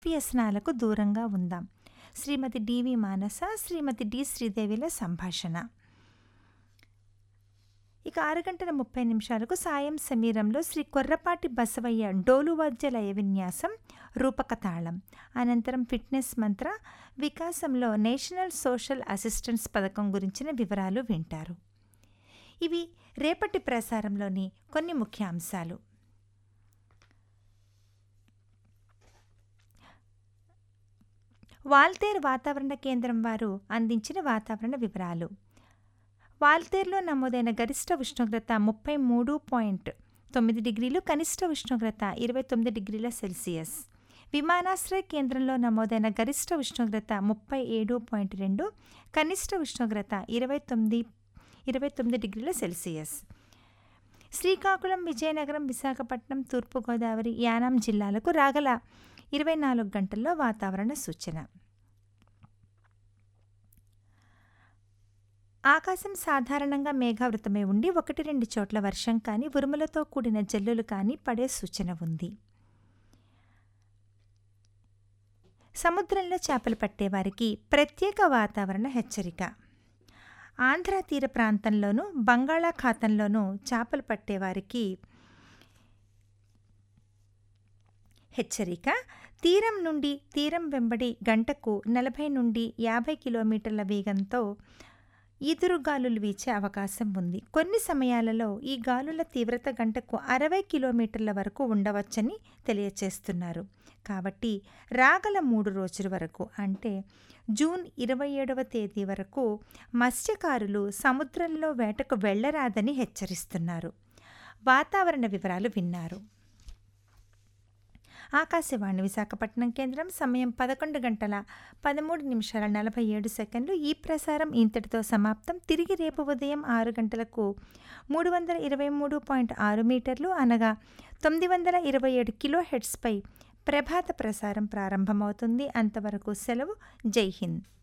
వ్యసనాలకు దూరంగా ఉందాం శ్రీమతి డివి మానస శ్రీమతి డి శ్రీదేవిల సంభాషణ ఇక ఆరు గంటల ముప్పై నిమిషాలకు సాయం సమీరంలో శ్రీ కొర్రపాటి బసవయ్య డోలువాద్య లయ విన్యాసం రూపక తాళం అనంతరం ఫిట్నెస్ మంత్ర వికాసంలో నేషనల్ సోషల్ అసిస్టెన్స్ పథకం గురించిన వివరాలు వింటారు ఇవి రేపటి ప్రసారంలోని కొన్ని ముఖ్య అంశాలు వాల్తేర్ వాతావరణ కేంద్రం వారు అందించిన వాతావరణ వివరాలు వాల్తేర్లో నమోదైన గరిష్ట ఉష్ణోగ్రత ముప్పై మూడు పాయింట్ తొమ్మిది డిగ్రీలు కనిష్ట ఉష్ణోగ్రత ఇరవై తొమ్మిది డిగ్రీల సెల్సియస్ విమానాశ్రయ కేంద్రంలో నమోదైన గరిష్ట ఉష్ణోగ్రత ముప్పై ఏడు పాయింట్ రెండు కనిష్ట ఉష్ణోగ్రత ఇరవై తొమ్మిది ఇరవై తొమ్మిది డిగ్రీల సెల్సియస్ శ్రీకాకుళం విజయనగరం విశాఖపట్నం తూర్పుగోదావరి యానాం జిల్లాలకు రాగల ఇరవై నాలుగు గంటల్లో వాతావరణ సూచన ఆకాశం సాధారణంగా మేఘావృతమై ఉండి ఒకటి రెండు చోట్ల వర్షం కానీ ఉరుములతో కూడిన జల్లులు కానీ పడే సూచన ఉంది సముద్రంలో చేపలు పట్టేవారికి ప్రత్యేక వాతావరణ హెచ్చరిక ఆంధ్ర తీర ప్రాంతంలోనూ బంగాళాఖాతంలోనూ చేపలు పట్టేవారికి హెచ్చరిక తీరం నుండి తీరం వెంబడి గంటకు నలభై నుండి యాభై కిలోమీటర్ల వేగంతో ఈదురు గాలులు వీచే అవకాశం ఉంది కొన్ని సమయాలలో ఈ గాలుల తీవ్రత గంటకు అరవై కిలోమీటర్ల వరకు ఉండవచ్చని తెలియచేస్తున్నారు కాబట్టి రాగల మూడు రోజుల వరకు అంటే జూన్ ఇరవై ఏడవ తేదీ వరకు మత్స్యకారులు సముద్రంలో వేటకు వెళ్లరాదని హెచ్చరిస్తున్నారు వాతావరణ వివరాలు విన్నారు ఆకాశవాణి విశాఖపట్నం కేంద్రం సమయం పదకొండు గంటల పదమూడు నిమిషాల నలభై ఏడు సెకండ్లు ఈ ప్రసారం ఇంతటితో సమాప్తం తిరిగి రేపు ఉదయం ఆరు గంటలకు మూడు వందల ఇరవై మూడు పాయింట్ ఆరు మీటర్లు అనగా తొమ్మిది వందల ఇరవై ఏడు కిలో హెడ్స్పై ప్రభాత ప్రసారం ప్రారంభమవుతుంది అంతవరకు సెలవు జై హింద్